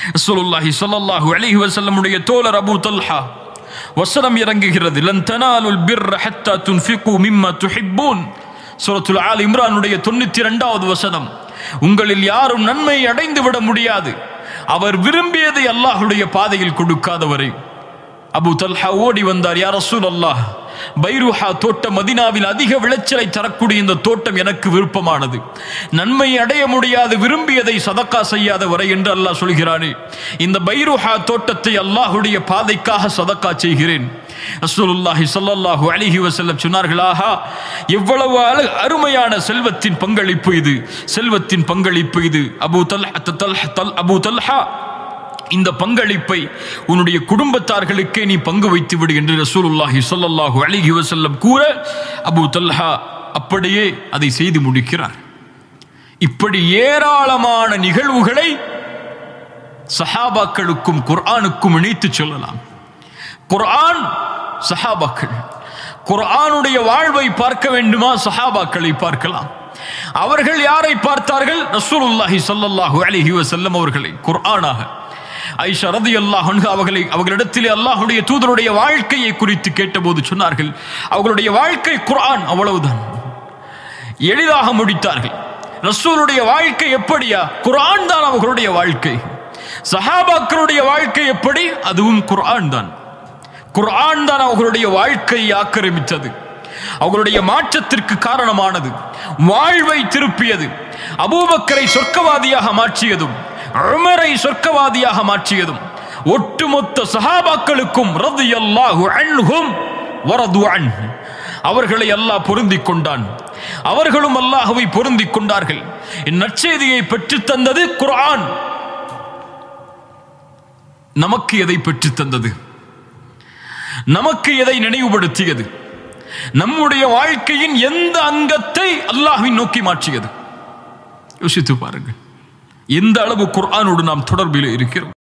ரசூலுல்லாஹி ஸல்லல்லாஹு அலைஹி வஸல்லமுடைய தோழர் அபூ தல்ஹா வசனம் இறங்குகிறது லன் தனாலுல் பிர்ர ஹத்தா துன்ஃபிகு மிம்மா துஹிப்பூன் சூரத்துல் ஆல் இம்ரானுடைய தொண்ணூத்தி இரண்டாவது வசனம் உங்களில் யாரும் நன்மை அடைந்து விட முடியாது அவர் விரும்பியதை அல்லாஹ்வுடைய பாதையில் கொடுக்காதவரை அபு தல்ஹா ஓடி வந்தார் யார் ரசூல் அல்லாஹ் பைருஹா தோட்டம் மதினாவில் அதிக விளைச்சலை தரக்கூடிய இந்த தோட்டம் எனக்கு விருப்பமானது நன்மை அடைய முடியாது விரும்பியதை சதக்கா செய்யாத வரை என்று அல்லாஹ் சொல்கிறானே இந்த பைருஹா தோட்டத்தை அல்லாஹுடைய பாதைக்காக சதக்கா செய்கிறேன் ரசூலுல்லாஹி ஸல்லல்லாஹு அலைஹி வஸல்லம் சொன்னார்கள் ஆஹா எவ்வளவு அழ- அருமையான செல்வத்தின் பங்களிப்பு இது செல்வத்தின் பங்களிப்பு இது அபூ தல்ஹா தல்ஹா தல் அபூ தல்ஹா இந்த பங்களிப்பை உன்னுடைய குடும்பத்தார்களுக்கே நீ பங்கு வைத்து விடு என்று ரசூலுல்லாஹி ஸல்லல்லாஹு அலைஹி வஸல்லம் கூற அபூ தல்ஹா அப்படியே அதை செய்து முடிக்கிறார் இப்படி ஏராளமான நிகழ்வுகளை சஹாபாக்களுக்கும் குர்ஆனுக்கும் இணைத்து சொல்லலாம் குர்ஆன் சஹாபாக்கள் குர்ஆனுடைய வாழ்வை பார்க்க வேண்டுமா சஹாபாக்களை பார்க்கலாம் அவர்கள் யாரை பார்த்தார்கள் ரசூலுல்லாஹி ஸல்லல்லாஹு அலைஹி வஸல்லம் அவர்களை குர்ஆனாக ஐஷா ரதியல்லாஹு அன்ஹா அவர்களை அவர்களிடத்திலே அல்லாஹ்வுடைய தூதருடைய வாழ்க்கையை குறித்து கேட்டபோது சொன்னார்கள் அவர்களுடைய வாழ்க்கை குர்ஆன் அவ்வளவுதான் எளிதாக முடித்தார்கள் ரசூலுடைய வாழ்க்கை எப்படியா குர்ஆன் தான் அவர்களுடைய வாழ்க்கை சஹாபாக்களுடைய வாழ்க்கை எப்படி அதுவும் குர்ஆன் தான் குர்ஆன் தான் அவர்களுடைய வாழ்க்கையை ஆக்கிரமித்தது அவர்களுடைய மாற்றத்திற்கு காரணமானது வாழ்வை திருப்பியது அபூபக்கரை சொர்க்கவாதியாக மாற்றியதும் உமரை சொர்க்கவாதியாக மாற்றியதும் ஒட்டுமொத்த சஹாபாக்களுக்கும் ரதியல்லாஹு அன்ஹும் வரது அன்ஹு அவர்களை அல்லாஹ் பொருந்திக் கொண்டான் அவர்களும் அல்லாஹுவை பொருந்திக் கொண்டார்கள் என் நற்செய்தியை பெற்றுத் தந்தது குர்ஆன் நமக்கு எதை பெற்றுத் தந்தது நமக்கு எதை நினைவுபடுத்தியது நம்முடைய வாழ்க்கையின் எந்த அங்கத்தை அல்லாஹ்வின் நோக்கி மாற்றியது யோசித்து பாருங்கள் எந்த அளவு குர்ஆனோடு நாம் தொடர்பில் இருக்கிறோம்